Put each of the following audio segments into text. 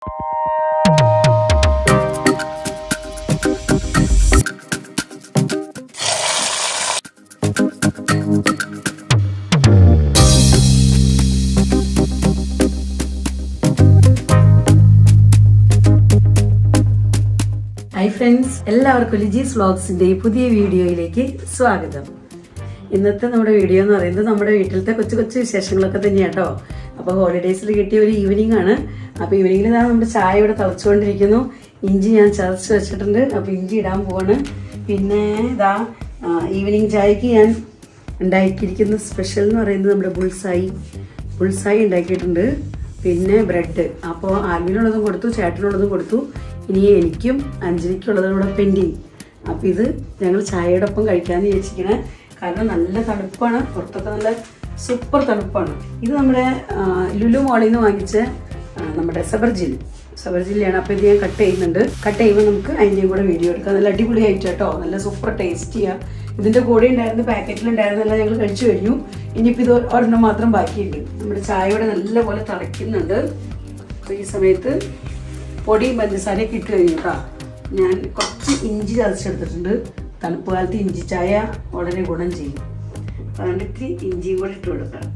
hi friends എല്ലാവർക്കും ലിജീസ് വ്ളോഗ്സിന്റെ പുതിയ വീഡിയോയിലേക്ക് സ്വാഗതം ഇന്നത്തെ നമ്മുടെ വീഡിയോ എന്ന് പറയുന്നത് നമ്മുടെ വീട്ടിലത്തെ കൊച്ചു കൊച്ചു വിശേഷങ്ങളൊക്കെ തന്നെയാണ് കേട്ടോ അപ്പോൾ ഹോളിഡേയ്സിൽ കിട്ടിയ ഒരു ഈവനിങ് ആണ് അപ്പോൾ ഈവനിങ്ങിൽ ഇതാ നമ്മുടെ ചായ ഇവിടെ തിളച്ചുകൊണ്ടിരിക്കുന്നു ഇഞ്ചി ഞാൻ ചതച്ച് വെച്ചിട്ടുണ്ട് അപ്പോൾ ഇഞ്ചി ഇടാൻ പോവാണ് പിന്നെ ഇതാ ഈവനിങ് ചായക്ക് ഞാൻ ഉണ്ടാക്കിയിരിക്കുന്ന സ്പെഷ്യൽ എന്ന് പറയുന്നത് നമ്മുടെ ബുൾസായി ബുൾസായി ഉണ്ടാക്കിയിട്ടുണ്ട് പിന്നെ ബ്രെഡ് അപ്പോൾ ആൽവിനുള്ളതും കൊടുത്തു ചേട്ടനുള്ളതും കൊടുത്തു ഇനി എനിക്കും അഞ്ജലിക്കുള്ളതും കൂടെ പെൻഡിങ് അപ്പോൾ ഇത് ഞങ്ങൾ ചായയുടെ ഒപ്പം കഴിക്കാമെന്ന് വിചാരിച്ചിരിക്കണേ കാരണം നല്ല തണുപ്പാണ് പുറത്തൊക്കെ നല്ല സൂപ്പർ തണുപ്പാണ് ഇത് നമ്മുടെ ആ, ലുലു മോളിൽ നിന്ന് വാങ്ങിച്ച ആ, നമ്മുടെ സബർജിൽ സബർജില്ലയാണ് അപ്പോൾ ഇത് ഞാൻ കട്ട് ചെയ്യുന്നുണ്ട് കട്ട് ചെയ്യുമ്പോൾ നമുക്ക് അതിൻ്റെയും കൂടെ വീഡിയോ എടുക്കാം നല്ല അടിപൊളിയായിട്ട് കേട്ടോ നല്ല സൂപ്പർ ടേസ്റ്റിയാണ് ഇതിൻ്റെ കൂടെ ഉണ്ടായിരുന്ന പാക്കറ്റിലുണ്ടായിരുന്നെല്ലാം ഞങ്ങൾ കഴിച്ചു കഴിഞ്ഞു ഇനിയിപ്പോൾ ഇത് ഒരെണ്ണം മാത്രം ബാക്കിയുണ്ട് നമ്മുടെ ചായയുടെ നല്ലപോലെ തിളയ്ക്കുന്നുണ്ട് അപ്പോൾ ഈ സമയത്ത് പൊടിയും പഞ്ചസാരയൊക്കെ ഇട്ട് കഴിഞ്ഞു കേട്ടോ ഞാൻ കുറച്ച് ഇഞ്ചി ചതച്ചെടുത്തിട്ടുണ്ട് തണുപ്പ് കാലത്ത് ഇഞ്ചി ചായ വളരെ ഗുണം ചെയ്യും അതുകൊണ്ട് ഇത്തിരി ഇഞ്ചിയും കൂടെ ഇട്ട് കൊടുക്കാം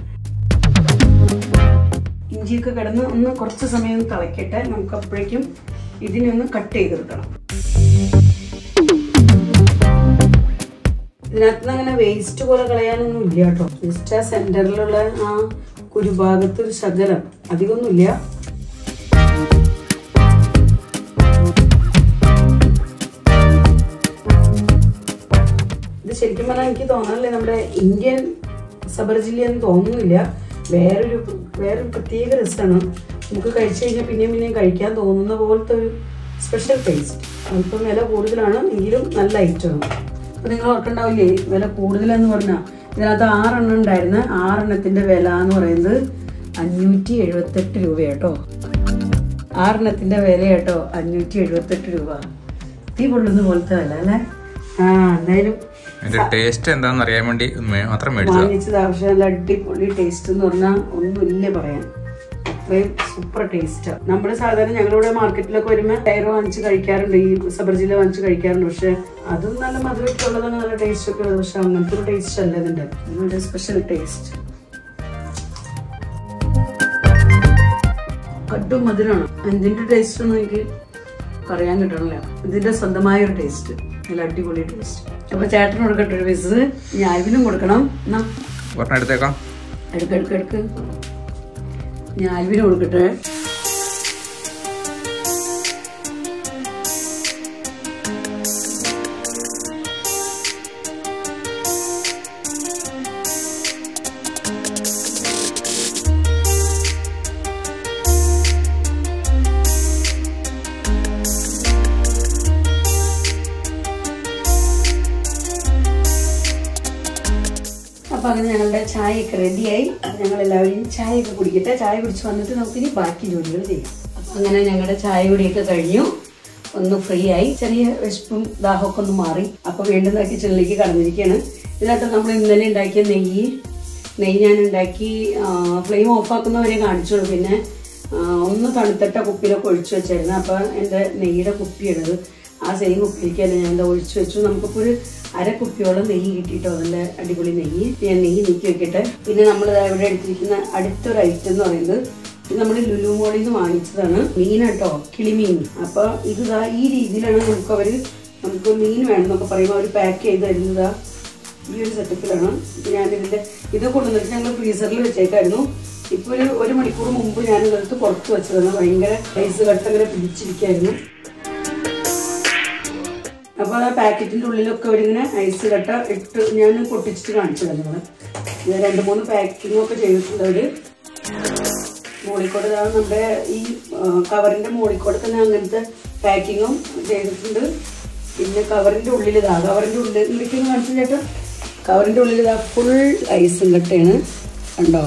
ഇഞ്ചിയൊക്കെ കിടന്ന് ഒന്ന് കുറച്ച് സമയം ഒന്ന് തിളയ്ക്കട്ടെ നമുക്ക് അപ്പോഴേക്കും ഇതിനെ ഒന്ന് കട്ട് ചെയ്തെടുക്കണം ഇതിനകത്ത് നിന്ന് അങ്ങനെ വേസ്റ്റ് പോലെ കളയാനൊന്നും ഇല്ല കേട്ടോ ജസ്റ്റ് ആ സെന്ററിലുള്ള ആ കുരുഭാഗത്ത് ഒരു ശകലം അധികമൊന്നുമില്ല ഇത് ശരിക്കും പറഞ്ഞാൽ എനിക്ക് തോന്നാറില്ലേ നമ്മുടെ ഇന്ത്യൻ സബർജില്ലി എന്ന് തോന്നുന്നില്ല വേറൊരു വേറൊരു പ്രത്യേക രസമാണ് നമുക്ക് കഴിച്ചു കഴിഞ്ഞാൽ പിന്നെയും പിന്നെയും കഴിക്കാൻ തോന്നുന്ന പോലത്തെ ഒരു സ്പെഷ്യൽ ടേസ്റ്റ് അല്പം വില കൂടുതലാണ് എങ്കിലും നല്ല ഐറ്റമാണ് അപ്പൊ നിങ്ങൾ ഓർക്കണ്ടാവില്ലേ വില കൂടുതലെന്ന് പറഞ്ഞാൽ ഇതിനകത്ത് ആറെണ്ണം ഉണ്ടായിരുന്ന ആറെണ്ണത്തിന്റെ വില എന്ന് പറയുന്നത് അഞ്ഞൂറ്റി എഴുപത്തെട്ട് രൂപ കേട്ടോ ആറെണ്ണത്തിന്റെ വില കേട്ടോ അഞ്ഞൂറ്റി എഴുപത്തെട്ട് രൂപ തീ പൊള്ളുന്ന പോലത്തെ വില അല്ലേ ആ എന്തായാലും അതിന്റെ ടേസ്റ്റ് എന്താണെന്ന് അറിയാൻ വേണ്ടി മേ- മാത്രം മേടിച്ചതാ വാങ്ങിച്ചത് ആവശ്യം നല്ല അടിപൊളി ടേസ്റ്റ് എന്ന് പറഞ്ഞാൽ ഒന്നുമില്ല പറയാൻ അത്രയും സൂപ്പർ ടേസ്റ്റ് നമ്മൾ സാധാരണ ഞങ്ങളിവിടെ മാർക്കറ്റിലൊക്കെ വരുമ്പോൾ ടയർ വാങ്ങിച്ച് കഴിക്കാറുണ്ട് ഈ സബർജില വാങ്ങിച്ച് കഴിക്കാറുണ്ട് പക്ഷെ അതും നല്ല മധുരമൊക്കെ ഉള്ളതാണ് നല്ല ടേസ്റ്റ് ഒക്കെ ഉള്ളത് പക്ഷെ അങ്ങനത്തെ ഒരു ടേസ്റ്റ് അല്ല ഇതിന്റെ ഇതിന്റെ സ്പെഷ്യൽ ടേസ്റ്റ് കടും മധുരമാണ് എന്തിന്റെ ടേസ്റ്റ് ഒന്നും എനിക്ക് പറയാൻ കിട്ടണില്ല ഇതിന്റെ സ്വന്തമായ ഒരു ടേസ്റ്റ് നല്ല അടിപൊളി ടേസ്റ്റ് അപ്പൊ ചേട്ടന് കൊടുക്കട്ടെ ഒരു പീസ് ഞാൽവിനും കൊടുക്കണം എന്നാ ഒരെണ്ണം എടുത്തേക്കാം എടുക്ക് എടുക്ക് എടുക്ക് ഞാൽവിന് കൊടുക്കട്ടെ അപ്പൊ അങ്ങനെ ഞങ്ങളുടെ ചായയൊക്കെ റെഡിയായി ഞങ്ങൾ എല്ലാവരും ചായയൊക്കെ കുടിക്കട്ടെ ചായ കുടിച്ച് വന്നിട്ട് നമുക്ക് ഇനി ബാക്കി ജോലികൾ ചെയ്യാം അപ്പൊ അങ്ങനെ ഞങ്ങളുടെ ചായ കുടിയൊക്കെ കഴിഞ്ഞു ഒന്ന് ഫ്രീ ആയി ചെറിയ വിശപ്പും ദാഹമൊക്കെ ഒന്ന് മാറി അപ്പൊ വീണ്ടും കിച്ചണിലേക്ക് കടന്നിരിക്കുകയാണ് ഇതിനകത്ത് നമ്മൾ ഇന്നലെ ഉണ്ടാക്കിയ നെയ്യ് നെയ്യ് ഞാൻ ഉണ്ടാക്കി ഫ്ലെയിം ഓഫാക്കുന്നവരെ കാണിച്ചോളൂ പിന്നെ ആ, ഒന്ന് തണുത്തിട്ട കുപ്പിയിലൊക്കെ ഒഴിച്ചു വെച്ചായിരുന്നു അപ്പൊ എൻ്റെ നെയ്യുടെ കുപ്പിയാണത് ആ സെയിം കുപ്പിയിലേക്ക് തന്നെ ഞാൻ ഇത് ഒഴിച്ചു വെച്ചു നമുക്കിപ്പോൾ ഒരു അര കുപ്പിയോളം നെയ്യ് കിട്ടിയിട്ടോ നല്ല അടിപൊളി നെയ്യ് ഞാൻ നെയ്യ് നീക്കി വെക്കട്ടെ പിന്നെ നമ്മൾ ഇവിടെ എടുത്തിരിക്കുന്ന അടുത്തൊരു ഐറ്റം എന്ന് പറയുന്നത് ഇത് നമ്മൾ ലുലു മോളിൽ നിന്ന് വാങ്ങിച്ചതാണ് മീനാട്ടോ കിളിമീൻ അപ്പൊ ഇത് ദാ ഈ രീതിയിലാണ് നമുക്ക് അവര് നമുക്ക് മീൻ വേണം എന്നൊക്കെ പറയുമ്പോൾ അവർ പാക്ക് ചെയ്ത് തരുന്നതാ ഈ ഒരു സെറ്റപ്പിലാണ് ഇപ്പൊ ഞാൻ ഇതിന്റെ ഇത് കൊണ്ടുവന്നിട്ട് ഞങ്ങൾ ഫ്രീസറിൽ വെച്ചേക്കായിരുന്നു ഇപ്പൊ ഒരു ഒരു മണിക്കൂർ മുമ്പ് ഞാൻ ഇതെടുത്ത് പുറത്ത് വെച്ചതാണ് ഭയങ്കര ഐസ് കട്ട് അങ്ങനെ പിടിച്ചിരിക്കായിരുന്നു അപ്പൊ ആ പാക്കറ്റിന്റെ ഉള്ളിലൊക്കെ അവരിങ്ങനെ ഐസ് കട്ട ഇട്ട് ഞാൻ പൊട്ടിച്ചിട്ട് കാണിച്ചു തന്നത് ഇത് രണ്ട് മൂന്ന് പാക്കിംഗ് ഒക്കെ ചെയ്തിട്ടുണ്ട് അവര് മോളിക്കോട് ഇതാണ് നമ്മുടെ ഈ ആ, കവറിന്റെ മോളിക്കോട് തന്നെ അങ്ങനത്തെ പാക്കിങ്ങും ചെയ്തിട്ടുണ്ട് പിന്നെ കവറിന്റെ ഉള്ളിൽ ഇതാ കവറിന്റെ ഉള്ളിലേക്ക് ഒന്ന് കാണിച്ചു ചേട്ടാ കവറിന്റെ ഉള്ളിൽ ഇതാ ഫുൾ ഐസും കട്ടയാണ് കണ്ടോ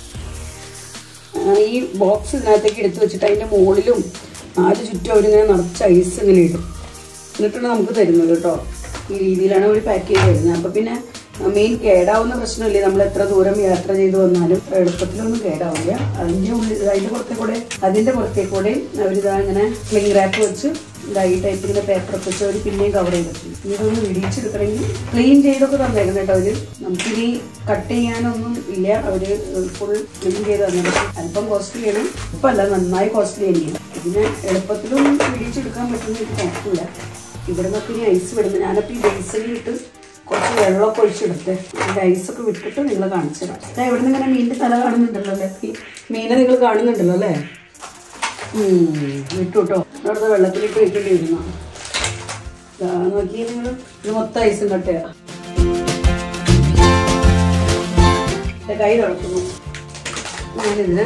ആ, ഈ ബോക്സ് ഇതിനകത്തേക്ക് എടുത്തു വെച്ചിട്ട് അതിന്റെ മുകളിലും നാല് ചുറ്റും അവരിങ്ങനെ നിറച്ച് ഐസ് ഇങ്ങനെ ഇടും എന്നിട്ടാണ് നമുക്ക് തരുന്നത് കേട്ടോ ഈ രീതിയിലാണ് അവർ പാക്ക് ചെയ്ത് തരുന്നത് അപ്പോൾ പിന്നെ മീൻ കേടാവുന്ന പ്രശ്നമില്ല നമ്മൾ എത്ര ദൂരം യാത്ര ചെയ്ത് വന്നാലും എളുപ്പത്തിലൊന്നും കേടാവില്ല അതിന്റെ ഉള്ളിൽ അതിന്റെ പുറത്തെ കൂടെ അതിന്റെ പുറത്തെ കൂടെ അവരിതാ ഇങ്ങനെ ക്ലിംഗ് റാപ്പ് വെച്ച് ഇതാ ഈ ടൈപ്പ് ഇങ്ങനെ പേപ്പറൊക്കെ വെച്ച് അവർ പിന്നെയും കവർ ചെയ്തിട്ടുണ്ട് ഇനി ഇതൊന്ന് വിടിയിച്ചെടുക്കണമെങ്കിൽ ക്ലീൻ ചെയ്തൊക്കെ തന്നേക്കണം കേട്ടോ അവര് നമുക്കിനി കട്ട് ചെയ്യാനൊന്നും ഇല്ല അവര് ഫുൾ ക്ലീൻ ചെയ്ത് തന്നെ അല്പം കോസ്റ്റ്ലിയാണ് ഇപ്പം അല്ല നന്നായി കോസ്റ്റ്ലി തന്നെയാണ് ഇതിന് എളുപ്പത്തിലും വിടിയിച്ചെടുക്കാൻ പറ്റുന്ന എനിക്ക് കുഴപ്പമില്ല ഇവിടെ നിന്നൊക്കെ ഇനി ഐസ് വിടുന്നത് ഞാനപ്പോൾ ഈ ബേസിലിട്ട് കുറച്ച് വെള്ളമൊക്കെ ഒഴിച്ചെടുത്ത് അതിൻ്റെ ഐസൊക്കെ വിട്ടിട്ട് നിങ്ങൾ കാണിച്ചു തരാം ദാ ഇവിടെ നിന്ന് ഇങ്ങനെ മീനിൻ്റെ തല കാണുന്നുണ്ടല്ലോ അല്ലേ ഈ മീനെ നിങ്ങൾ കാണുന്നുണ്ടല്ലോ അല്ലേ ഉം, വിട്ടു കേട്ടോ അവിടുത്തെ വെള്ളത്തിലിട്ട് വെക്കേണ്ടി വരുന്ന നോക്കി നിങ്ങൾ ഇത് മൊത്തം ഐസും കട്ടയാ എൻ്റെ കൈ തുറക്കുന്നു ഞാനിതിന്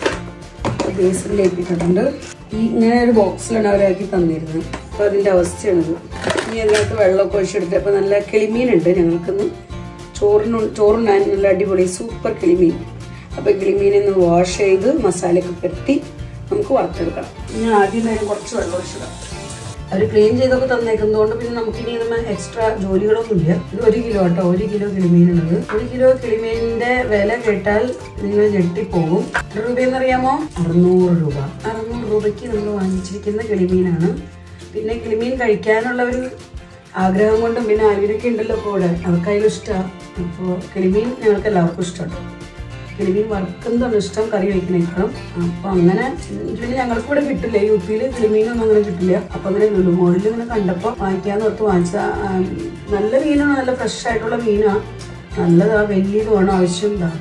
ബേസിലേക്ക് ഇട്ടിട്ടുണ്ട് ഈ ഇങ്ങനെ ഒരു ബോക്സിലാണ് അവരാക്കി തന്നിരുന്നത് അപ്പോൾ അതിൻ്റെ അവസ്ഥയാണിത് ഇനി അതിനകത്ത് വെള്ളമൊക്കെ ഒഴിച്ചെടുത്ത് അപ്പോൾ നല്ല കിളിമീനുണ്ട് ഞങ്ങൾക്കിന്ന് ചോറിന് ചോറുണ്ടാൻ നല്ല അടിപൊളി സൂപ്പർ കിളിമീൻ അപ്പോൾ കിളിമീൻ ഒന്ന് വാഷ് ചെയ്ത് മസാലയൊക്കെ പെരട്ടി നമുക്ക് വറുത്തെടുക്കണം ഇനി ആദ്യം നേരം കുറച്ച് വെള്ളം ഒഴിച്ചിടാം അവർ ക്ലീൻ ചെയ്തൊക്കെ തന്നേക്കുന്നതുകൊണ്ട് പിന്നെ നമുക്കിനി ഇതുമ്മ എക്സ്ട്രാ ജോലികളൊന്നും ഇല്ല ഇത് ഒരു കിലോ കേട്ടോ ഒരു കിലോ കിളിമീനുള്ളത് ഒരു കിലോ കിളിമീനിന്റെ വില കേട്ടാൽ നിങ്ങൾ ഞെട്ടിപ്പോകും എത്ര രൂപയെന്ന് അറിയാമോ അറുന്നൂറ് രൂപ അറുന്നൂറ് രൂപയ്ക്ക് നമ്മൾ വാങ്ങിച്ചിരിക്കുന്ന കിളിമീനാണ് പിന്നെ കിളിമീൻ കഴിക്കാനുള്ള ഒരു ആഗ്രഹം കൊണ്ടും പിന്നെ ആൽവിനൊക്കെ ഉണ്ടല്ലോ കൂടെ അവർക്കായാലും ഇഷ്ടമാണ് അപ്പോൾ കിളിമീൻ ഞങ്ങൾക്ക് എല്ലാവർക്കും ഇഷ്ടമാണ് കിളിമീൻ വറുക്കുന്നതാണ് ഇഷ്ടം കറി വയ്ക്കണേക്കാളും അപ്പൊ അങ്ങനെ പിന്നെ ഞങ്ങൾക്ക് ഇവിടെ കിട്ടില്ല യു പിയിൽ കിളിമീനൊന്നും അങ്ങനെ കിട്ടില്ല അപ്പൊ അങ്ങനെ ലുലുമോളിൽ ഇങ്ങനെ കണ്ടപ്പോ വാങ്ങിക്കാന്ന് ഓർത്ത് വാങ്ങിച്ച നല്ല മീനാണ് നല്ല ഫ്രഷ് ആയിട്ടുള്ള മീനാ നല്ലതാ വലിയത് വേണം ആവശ്യം ഇതാ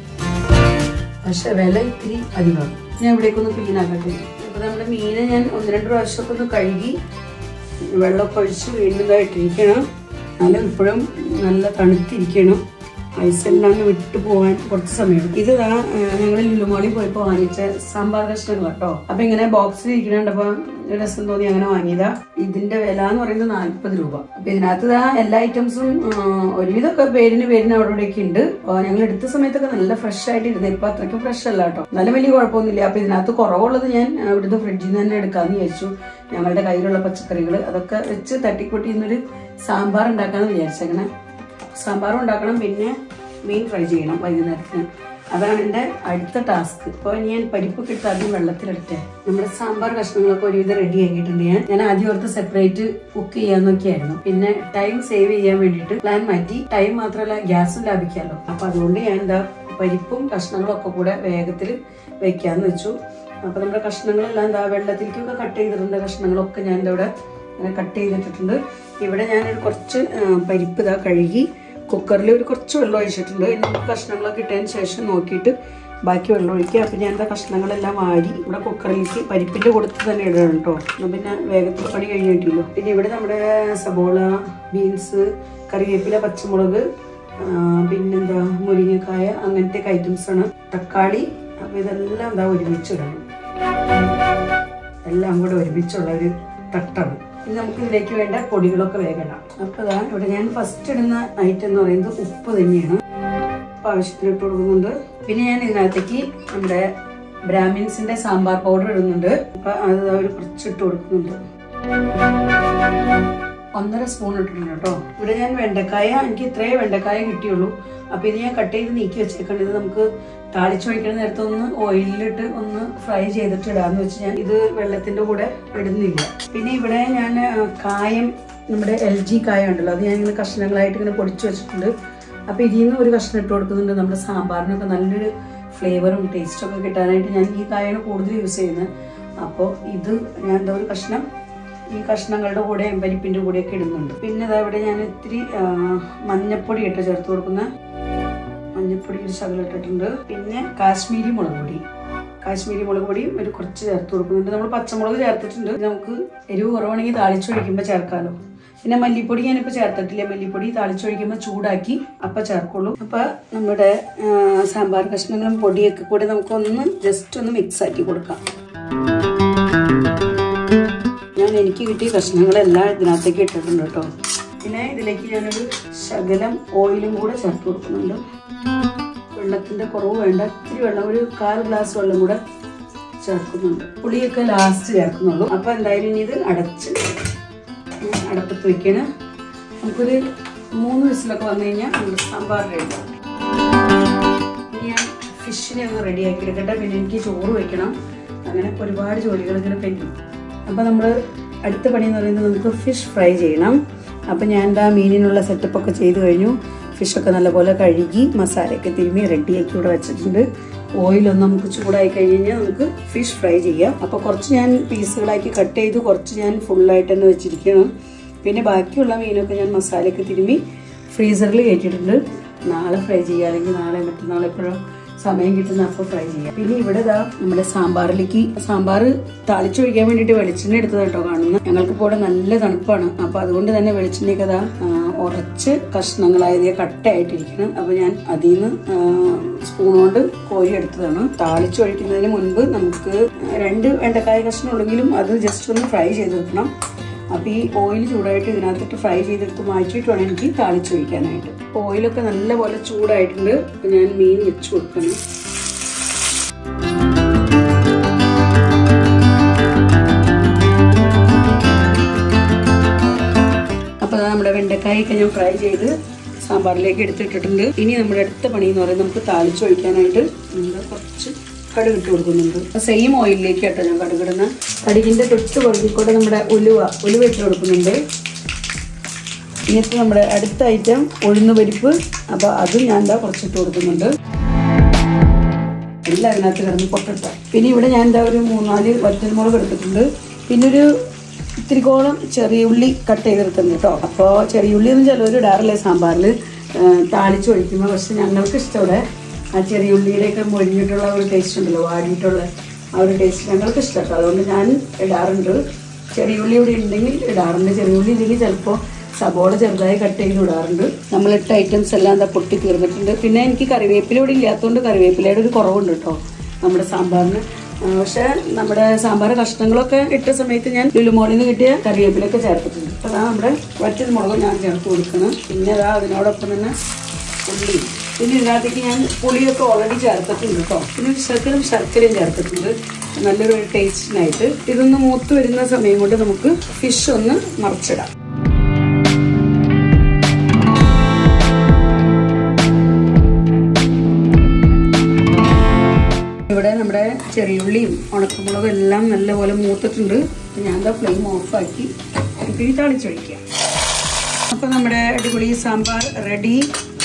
പക്ഷെ വില ഇത്തിരി അധികമാണ് ഞാൻ ഇവിടേക്കൊന്ന് ക്ലീൻ ആക്കട്ടെ അപ്പൊ നമ്മുടെ മീനെ ഞാൻ ഒന്ന് രണ്ട് പ്രാവശ്യമൊക്കെ ഒന്ന് കഴുകി വെള്ളമൊക്കെ ഒഴിച്ച് വീണ്ടും ഇതായിട്ടിരിക്കണം എന്നാലും ഇപ്പോഴും നല്ല തണുത്തിരിക്കണം ഐസെല്ലാം വിട്ടു പോകാൻ കുറച്ച് സമയം ഇത് ഞങ്ങൾ ലുലുമോളിൽ പോയപ്പോൾ വാങ്ങിച്ച സാമ്പാർ കഷ്ണങ്ങൾ കേട്ടോ അപ്പൊ ഇങ്ങനെ ബോക്സിൽ ഇരിക്കണുണ്ടപ്പോ രസം തോന്നി അങ്ങനെ വാങ്ങിയതാ ഇതിന്റെ വില എന്ന് പറയുന്നത് നാല്പത് രൂപ അപ്പൊ ഇതിനകത്ത് ദാ എല്ലാ ഐറ്റംസും ഒരുവിധമൊക്കെ പേരിന് പേരിന് അവിടെ ഇവിടെയൊക്കെ ഉണ്ട് അപ്പൊ ഞങ്ങൾ എടുത്ത സമയത്തൊക്കെ നല്ല ഫ്രഷ് ആയിട്ട് ഇരുന്നത് ഇപ്പൊ അത്രയ്ക്ക് ഫ്രഷ് അല്ല കേട്ടോ നല്ല വലിയ കുഴപ്പമൊന്നുമില്ല അപ്പൊ ഇതിനകത്ത് കുറവുള്ളത് ഞാൻ ആ, ഇവിടുന്ന് ഫ്രിഡ്ജിൽ നിന്ന് തന്നെ എടുക്കാന്ന് വിചാരിച്ചു ഞങ്ങളുടെ കയ്യിലുള്ള പച്ചക്കറികൾ അതൊക്കെ വെച്ച് തട്ടിക്കൂട്ടി ഇന്നൊരു സാമ്പാർ ഉണ്ടാക്കാന്ന് വിചാരിച്ചങ്ങനെ സാമ്പാറും ഉണ്ടാക്കണം പിന്നെ മീൻ ഫ്രൈ ചെയ്യണം വൈകുന്നേരത്തിന് അതാണ് എൻ്റെ അടുത്ത ടാസ്ക് ഇപ്പോൾ ഞാൻ പരിപ്പൊക്കെ ഇട്ട് ആദ്യം വെള്ളത്തിലിട്ടെ നമ്മുടെ സാമ്പാർ കഷ്ണങ്ങളൊക്കെ ഒരുവിധം റെഡി ആക്കിയിട്ടുണ്ട് ഞാൻ ഞാൻ ആദ്യം ഓർത്ത് സെപ്പറേറ്റ് കുക്ക് ചെയ്യാന്നൊക്കെയായിരുന്നു പിന്നെ ടൈം സേവ് ചെയ്യാൻ വേണ്ടിയിട്ട് പ്ലാൻ മാറ്റി ടൈം മാത്രമല്ല ഗ്യാസും ലാഭിക്കാമല്ലോ അപ്പൊ അതുകൊണ്ട് ഞാൻ എന്താ പരിപ്പും കഷ്ണങ്ങളും ഒക്കെ കൂടെ വേഗത്തിൽ വെക്കാന്ന് വെച്ചു അപ്പൊ നമ്മുടെ കഷ്ണങ്ങളെല്ലാം എന്താ വെള്ളത്തിലേക്കൊക്കെ കട്ട് ചെയ്തിട്ടുണ്ട് കഷ്ണങ്ങളൊക്കെ ഞാൻ എൻ്റെ ഇവിടെ അങ്ങനെ കട്ട് ചെയ്തിട്ടിട്ടുണ്ട് ഇവിടെ ഞാനൊരു കുറച്ച് ആ, പരിപ്പ് ഇതാ കഴുകി കുക്കറിൽ ഒരു കുറച്ച് വെള്ളം ഒഴിച്ചിട്ടുണ്ട് ഇനി നമുക്ക് കഷ്ണങ്ങളൊക്കെ ഇട്ടതിന് ശേഷം നോക്കിയിട്ട് ബാക്കി വെള്ളം ഒഴിക്കുക അപ്പം ഞാൻ എന്താ കഷ്ണങ്ങളെല്ലാം വാരി ഇവിടെ കുക്കറിലേക്ക് പരിപ്പിൻ്റെ കൊടുത്ത് തന്നെ ഇടണം കേട്ടോ എന്നാൽ പിന്നെ വേഗത്തിൽ പണി കഴിഞ്ഞിട്ടില്ലോ പിന്നെ ഇവിടെ നമ്മുടെ സബോള ബീൻസ് കറിവേപ്പില പച്ചമുളക് ആ, പിന്നെന്താ മുരിങ്ങക്കായ അങ്ങനത്തെ ഐറ്റംസ് ആണ് തക്കാളി അപ്പം ഇതെല്ലാം എന്താ ഒരുമിച്ചിടണം എല്ലാം കൂടെ ഒരുമിച്ചുള്ള ഒരു തട്ടാണ് ഇനി നമുക്ക് ഇതിലേക്ക് വേണ്ട പൊടികളൊക്കെ വേഗണം അപ്പൊ ഇതാ ഇവിടെ ഞാൻ ഫസ്റ്റ് ഇടുന്ന ഐറ്റം എന്ന് പറയുന്നത് ഉപ്പ് തന്നെയാണ് ഉപ്പ് ആവശ്യത്തിന് ഇട്ട് കൊടുക്കുന്നുണ്ട് പിന്നെ ഞാൻ ഇതിനകത്തേക്ക് നമ്മുടെ ബ്രാഹ്മിൻസിന്റെ സാമ്പാർ പൗഡർ ഇടുന്നുണ്ട് അപ്പൊ അത് ദാ ഒരു കുറച്ച് ഇട്ട് കൊടുക്കുന്നുണ്ട് ഒന്നര സ്പൂൺ ഇട്ടിട്ടുണ്ട് കേട്ടോ ഇവിടെ ഞാൻ വെണ്ടക്കായ എനിക്ക് ഇത്രയേ വെണ്ടക്കായ കിട്ടിയുള്ളൂ അപ്പൊ ഇത് ഞാൻ കട്ട് ചെയ്ത് നീക്കി വെച്ചേക്കണം ഇത് നമുക്ക് താളിച്ചൊഴിക്കുന്ന നേരത്തെ ഒന്ന് ഓയിലിട്ട് ഒന്ന് ഫ്രൈ ചെയ്തിട്ട് ഇടാന്ന് വെച്ച് ഞാൻ ഇത് വെള്ളത്തിന്റെ കൂടെ ഇടുന്നില്ല പിന്നെ ഇവിടെ ഞാൻ ആ, കായം നമ്മുടെ എൽ ജി കായ ഉണ്ടല്ലോ അത് ഞാൻ ഇങ്ങനെ കഷ്ണങ്ങളായിട്ട് ഇങ്ങനെ പൊടിച്ചു വെച്ചിട്ടുണ്ട് അപ്പൊ ഇതിൽ നിന്ന് ഒരു കഷ്ണം ഇട്ട് കൊടുക്കുന്നുണ്ട് നമ്മുടെ സാമ്പാറിനൊക്കെ നല്ലൊരു ഫ്ലേവറും ടേസ്റ്റും ഒക്കെ കിട്ടാനായിട്ട് ഞാൻ ഈ കായാണ് കൂടുതൽ യൂസ് ചെയ്യുന്നത് അപ്പോൾ ഇത് ഞാൻ എന്താ ഒരു കഷ്ണം ഈ കഷ്ണങ്ങളുടെ കൂടെ പരിപ്പിന്റെ കൂടെയൊക്കെ ഇടുന്നുണ്ട് പിന്നെ ഇതാ ഇവിടെ ഞാൻ ഇത്തിരി ആ, മഞ്ഞപ്പൊടി ഇട്ട് ചേർത്ത് കൊടുക്കുന്ന മഞ്ഞപ്പൊടി ഒരു ശകലം ഇട്ടിട്ടുണ്ട് പിന്നെ കാശ്മീരി മുളക് പൊടി കാശ്മീരി മുളക് പൊടിയും ഒരു കുറച്ച് ചേർത്ത് കൊടുക്കുന്നുണ്ട് നമ്മൾ പച്ചമുളക് ചേർത്തിട്ടുണ്ട് ഇത് നമുക്ക് എരിവ് കുറവാണെങ്കിൽ താളിച്ചൊഴിക്കുമ്പോൾ ചേർക്കാമല്ലോ പിന്നെ മല്ലിപ്പൊടി ഞാനിപ്പോൾ ചേർത്തിട്ടില്ല മല്ലിപ്പൊടി താളിച്ചൊഴിക്കുമ്പോൾ ചൂടാക്കി അപ്പം ചേർക്കുള്ളൂ അപ്പം നമ്മുടെ ആ, സാമ്പാർ കഷ്ണങ്ങളും പൊടിയൊക്കെ കൂടെ നമുക്കൊന്ന് ജസ്റ്റ് ഒന്ന് മിക്സ് ആക്കി കൊടുക്കാം ഞാൻ എനിക്ക് കിട്ടിയ കഷ്ണങ്ങളെല്ലാം ഇതിനകത്തേക്ക് ഇട്ടിട്ടുണ്ട് കേട്ടോ പിന്നെ ഇതിലേക്ക് ഞാനൊരു ശകലം ഓയിലും കൂടെ ചേർത്ത് കൊടുക്കുന്നുണ്ട് വെള്ളത്തിന്റെ കുറവ് വേണ്ട ഇത്തിരി വെള്ളം ഒരു കാൽ ഗ്ലാസ് വെള്ളം കൂടെ ചേർക്കുന്നുണ്ട് പുളിയൊക്കെ ലാസ്റ്റ് ചേർക്കുന്നുള്ളൂ അപ്പൊ എന്തായാലും ഇനി ഇത് അടച്ച് ഞാൻ അടപ്പത്ത് വെക്കണം നമുക്കൊരു മൂന്ന് വിസിലൊക്കെ വന്നു കഴിഞ്ഞാൽ നമ്മുടെ സാമ്പാർ റെഡി ഇനി ഞാൻ ഫിഷിനെ ഒന്ന് റെഡിയാക്കി എടുക്കട്ടെ പിന്നെ എനിക്ക് ചോറ് വെക്കണം അങ്ങനെ ഒരുപാട് ജോലികൾ ഇങ്ങനെ പെൻഡിങ് അപ്പോൾ നമ്മൾ അടുത്ത പണി എന്ന് പറയുന്നത് നമുക്ക് ഫിഷ് ഫ്രൈ ചെയ്യണം അപ്പോൾ ഞാൻ എന്താ മീനിനുള്ള സെറ്റപ്പ് ഒക്കെ ചെയ്ത് കഴിഞ്ഞു ഫിഷൊക്കെ നല്ലപോലെ കഴുകി മസാലയൊക്കെ തിരുമ്മി റെഡിയാക്കി ഇവിടെ വെച്ചിട്ടുണ്ട് ഓയിലൊന്ന് നമുക്ക് ചൂടായി കഴിഞ്ഞ് കഴിഞ്ഞാൽ നമുക്ക് ഫിഷ് ഫ്രൈ ചെയ്യാം അപ്പോൾ കുറച്ച് ഞാൻ പീസുകളാക്കി കട്ട് ചെയ്ത് കുറച്ച് ഞാൻ ഫുള്ളായിട്ട് തന്നെ വെച്ചിരിക്കണം പിന്നെ ബാക്കിയുള്ള മീനൊക്കെ ഞാൻ മസാലയൊക്കെ തിരുമ്മി ഫ്രീസറിൽ കയറ്റിയിട്ടുണ്ട് നാളെ ഫ്രൈ ചെയ്യുക അല്ലെങ്കിൽ നാളെ മറ്റന്നാൾ എപ്പോഴും സമയം കിട്ടുന്ന അപ്പോൾ ഫ്രൈ ചെയ്യാം പിന്നെ ഇവിടെ ഇതാ നമ്മുടെ സാമ്പാറിലേക്ക് സാമ്പാർ താളിച്ചൊഴിക്കാൻ വേണ്ടിയിട്ട് വെളിച്ചെണ്ണ എടുത്തത് കേട്ടോ കാണുന്നത് ഞങ്ങൾക്ക് ഇപ്പോൾ ഇവിടെ നല്ല തണുപ്പാണ് അപ്പോൾ അതുകൊണ്ട് തന്നെ വെളിച്ചെണ്ണയൊക്കെ ഇതാ ആ, ഉറച്ച് കഷ്ണങ്ങളായത് കട്ടയായിട്ടിരിക്കണം അപ്പോൾ ഞാൻ അതിൽ നിന്ന് സ്പൂൺ കൊണ്ട് കോരി എടുത്തതാണ് താളിച്ചൊഴിക്കുന്നതിന് മുൻപ് നമുക്ക് രണ്ട് വെണ്ടക്കായ കഷ്ണം ഉള്ളെങ്കിലും അത് ജസ്റ്റ് ഒന്ന് ഫ്രൈ ചെയ്ത് വെക്കണം അപ്പോൾ ഈ ഓയിൽ ചൂടായിട്ട് ഇതിനകത്തിട്ട് ഫ്രൈ ചെയ്തെടുത്ത് മാറ്റിയിട്ട് വേണം എനിക്ക് താളിച്ചൊഴിക്കാനായിട്ട് അപ്പോൾ ഓയിലൊക്കെ നല്ലപോലെ ചൂടായിട്ടുണ്ട് അപ്പോൾ ഞാൻ മീൻ വെച്ച് കൊടുക്കണം അപ്പോൾ അതാ നമ്മുടെ വെണ്ടക്കായൊക്കെ ഞാൻ ഫ്രൈ ചെയ്ത് സാമ്പാറിലേക്ക് എടുത്തിട്ടിട്ടുണ്ട് ഇനി നമ്മുടെ അടുത്ത പണി എന്ന് പറയുന്നത് നമുക്ക് താളിച്ചൊഴിക്കാനായിട്ട് നമ്മൾ കുറച്ച് കടുക് ഇട്ട് കൊടുക്കുന്നുണ്ട് സെയിം ഓയിലിലേക്ക് കേട്ടോ ഞാൻ കടുകിടുന്ന കടുകിന്റെ തൊട്ട് പുറകിൽ നമ്മുടെ ഉലുവ ഉലുവ ഇട്ട് കൊടുക്കുന്നുണ്ട് ഇനിയിപ്പോൾ നമ്മുടെ അടുത്ത ഐറ്റം ഉഴുന്ന് പരിപ്പ് അപ്പോൾ അതും ഞാൻ എന്താ കുറച്ചിട്ട് കൊടുക്കുന്നുണ്ട് എല്ലാം അതിനകത്ത് കിടന്ന് പൊട്ടട്ട പിന്നെ ഇവിടെ ഞാൻ എന്താ ഒരു മൂന്നാല് വറ്റൽമുളക് എടുത്തിട്ടുണ്ട് പിന്നെ ഒരു ഇത്തിരിക്കോളം ചെറിയ ഉള്ളി കട്ട് ചെയ്തെടുക്കുന്നുണ്ട് കേട്ടോ അപ്പോൾ ചെറിയ ഉള്ളി ഒന്നും ചിലവർ ഇടാറില്ലേ സാമ്പാറിൽ താളിച്ചൊഴിക്കുമ്പോൾ പക്ഷെ ഞങ്ങൾക്ക് ഇഷ്ടം ഇവിടെ ആ ചെറിയ ഉള്ളിയുടെയൊക്കെ മൊഴിഞ്ഞിട്ടുള്ള ഒരു ടേസ്റ്റ് ഉണ്ടല്ലോ വാടിയിട്ടുള്ള ആ ഒരു ടേസ്റ്റ് ഞങ്ങൾക്ക് ഇഷ്ടം അതുകൊണ്ട് ഞാൻ ഇടാറുണ്ട് ചെറിയ ഉള്ളി ഇവിടെ ഉണ്ടെങ്കിൽ ഇടാറുണ്ട് ചെറിയ ഉള്ളി ഇല്ലെങ്കിൽ ചിലപ്പോൾ സബോള ചെറുതായി കട്ട് ചെയ്ത് ഇടാറുണ്ട് നമ്മളിട്ട ഐറ്റംസ് എല്ലാം എന്താ പൊട്ടി തീർന്നിട്ടുണ്ട് പിന്നെ എനിക്ക് കറിവേപ്പില ഇവിടെ ഇല്ലാത്തതുകൊണ്ട് കറിവേപ്പിലയുടെ ഒരു കുറവുണ്ട് കേട്ടോ നമ്മുടെ സാമ്പാറിന് ആ, പക്ഷേ നമ്മുടെ സാമ്പാർ കഷ്ണങ്ങളൊക്കെ ഇട്ട സമയത്ത് ഞാൻ ലുലുമോളിൽ നിന്ന് കിട്ടിയ കറിവേപ്പിലൊക്കെ ചേർത്തിട്ടുണ്ട് അപ്പോൾ അതാ നമ്മുടെ വറ്റൽ മുളക് ഞാൻ ചേർത്ത് കൊടുക്കണം പിന്നെ അതാ അതിനോടൊപ്പം തന്നെ ഉള്ളി പിന്നെ ഇതിനകത്തേക്ക് ഞാൻ പുളിയൊക്കെ ഓൾറെഡി ചേർത്തിട്ടുണ്ട് കേട്ടോ പിന്നെ ഒരു ശർക്കരയും ശർക്കരയും ചേർത്തിട്ടുണ്ട് നല്ലൊരു ടേസ്റ്റിനായിട്ട് ഇതൊന്ന് മൂത്ത് വരുന്ന സമയം കൊണ്ട് നമുക്ക് ഫിഷ് ഒന്ന് മറിച്ചിടാം ഇവിടെ നമ്മുടെ ചെറിയുള്ളിയും ഉണക്കമുളകും എല്ലാം നല്ലപോലെ മൂത്തിട്ടുണ്ട് അപ്പൊ ഞാൻ എന്താ ഫ്ലെയിം ഓഫാക്കി ഇത്തിരി തളിച്ചൊഴിക്കാം അപ്പൊ നമ്മുടെ അടിപൊളി സാമ്പാർ റെഡി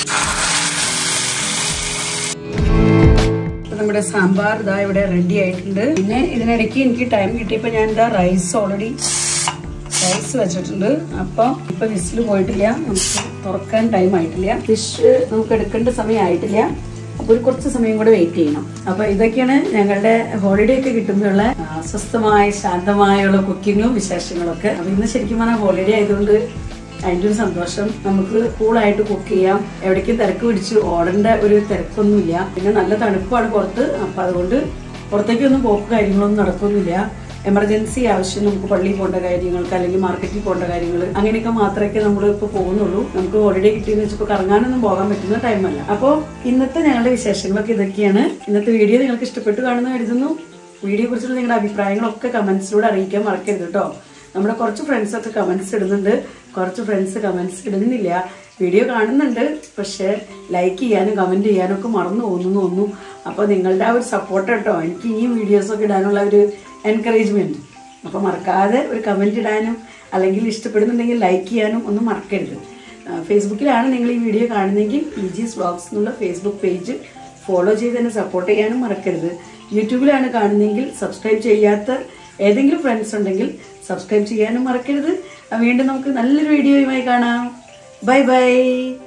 നമ്മുടെ സാമ്പാർ ഇതാ ഇവിടെ റെഡി ആയിട്ടുണ്ട് പിന്നെ ഇതിനിടയ്ക്ക് എനിക്ക് ടൈം കിട്ടിയപ്പോൾ ഞാൻ എന്താ റൈസ് ഓൾറെഡി റൈസ് വെച്ചിട്ടുണ്ട് അപ്പം ഇപ്പൊ വിസിൽ പോയിട്ടില്ല നമുക്ക് തുറക്കാൻ ടൈം ആയിട്ടില്ല ഫിഷ് നമുക്ക് എടുക്കേണ്ട സമയം ആയിട്ടില്ല അപ്പൊ ഒരു കുറച്ച് സമയം കൂടെ വെയിറ്റ് ചെയ്യണം അപ്പൊ ഇതൊക്കെയാണ് ഞങ്ങളുടെ ഹോളിഡേ ഒക്കെ കിട്ടുമ്പോഴുള്ള അസ്വസ്ഥമായ ശാന്തമായുള്ള കുക്കിങ്ങും വിശേഷങ്ങളും ഒക്കെ അപ്പൊ ഇന്ന് ശരിക്കും പറഞ്ഞാൽ ഹോളിഡേ ആയതുകൊണ്ട് അതിൻ്റെ ഒരു സന്തോഷം നമുക്ക് കൂളായിട്ട് കുക്ക് ചെയ്യാം എവിടേക്കും തിരക്ക് പിടിച്ച് ഓടേണ്ട ഒരു തിരക്കൊന്നുമില്ല പിന്നെ നല്ല തണുപ്പാണ് പുറത്ത് അപ്പൊ അതുകൊണ്ട് പുറത്തേക്കൊന്നും പോക്ക് കാര്യങ്ങളൊന്നും നടക്കൊന്നുമില്ല എമർജൻസി ആവശ്യം നമുക്ക് പള്ളിയിൽ പോകേണ്ട കാര്യങ്ങൾക്ക് അല്ലെങ്കിൽ മാർക്കറ്റിൽ പോകേണ്ട കാര്യങ്ങൾ അങ്ങനെയൊക്കെ മാത്രമേ നമ്മൾ ഇപ്പോൾ പോകുന്നുള്ളൂ നമുക്ക് ഹോളിഡേ കിട്ടിയെന്ന് വെച്ചപ്പോൾ കറങ്ങാനൊന്നും പോകാൻ പറ്റുന്ന ടൈമല്ല അപ്പോൾ ഇന്നത്തെ ഞങ്ങളുടെ വിശേഷങ്ങളൊക്കെ ഇതൊക്കെയാണ് ഇന്നത്തെ വീഡിയോ നിങ്ങൾക്ക് ഇഷ്ടപ്പെട്ടു കാണുന്നു കരുതുന്നു വീഡിയോ കുറിച്ചുള്ള നിങ്ങളുടെ അഭിപ്രായങ്ങളൊക്കെ കമന്റ്സിലൂടെ അറിയിക്കാൻ മറക്കരുത് കേട്ടോ നമ്മുടെ കുറച്ച് ഫ്രണ്ട്സ് ഒക്കെ കമന്റ്സ് ഇടുന്നുണ്ട് കുറച്ച് ഫ്രണ്ട്സ് കമന്റ്സ് ഇടുന്നില്ല വീഡിയോ കാണുന്നുണ്ട് പക്ഷേ ലൈക്ക് ചെയ്യാനും കമന്റ് ചെയ്യാനും ഒക്കെ മറന്നു പോകുന്നു തോന്നുന്നു അപ്പോൾ നിങ്ങളുടെ ആ ഒരു സപ്പോർട്ട് കേട്ടോ എനിക്ക് ഇനിയും വീഡിയോസൊക്കെ ഇടാനുള്ള ഒരു എൻകറേജ്മെന്റ് അപ്പോൾ മറക്കാതെ ഒരു കമന്റ് ഇടാനും അല്ലെങ്കിൽ ഇഷ്ടപ്പെടുന്നുണ്ടെങ്കിൽ ലൈക്ക് ചെയ്യാനും ഒന്നും മറക്കരുത് ആ, ഫേസ്ബുക്കിലാണ് നിങ്ങൾ ഈ വീഡിയോ കാണുന്നതെങ്കിൽ ഇ ജിസ് വ്ളോഗ്സ് എന്നുള്ള ഫേസ്ബുക്ക് പേജ് ഫോളോ ചെയ്ത് തന്നെ സപ്പോർട്ട് ചെയ്യാനും മറക്കരുത് യൂട്യൂബിലാണ് കാണുന്നതെങ്കിൽ സബ്സ്ക്രൈബ് ചെയ്യാത്ത ഏതെങ്കിലും ഫ്രണ്ട്സ് ഉണ്ടെങ്കിൽ സബ്സ്ക്രൈബ് ചെയ്യാനും മറക്കരുത് ആ, വീണ്ടും നമുക്ക് നല്ലൊരു വീഡിയോയുമായി കാണാം ബൈ ബൈ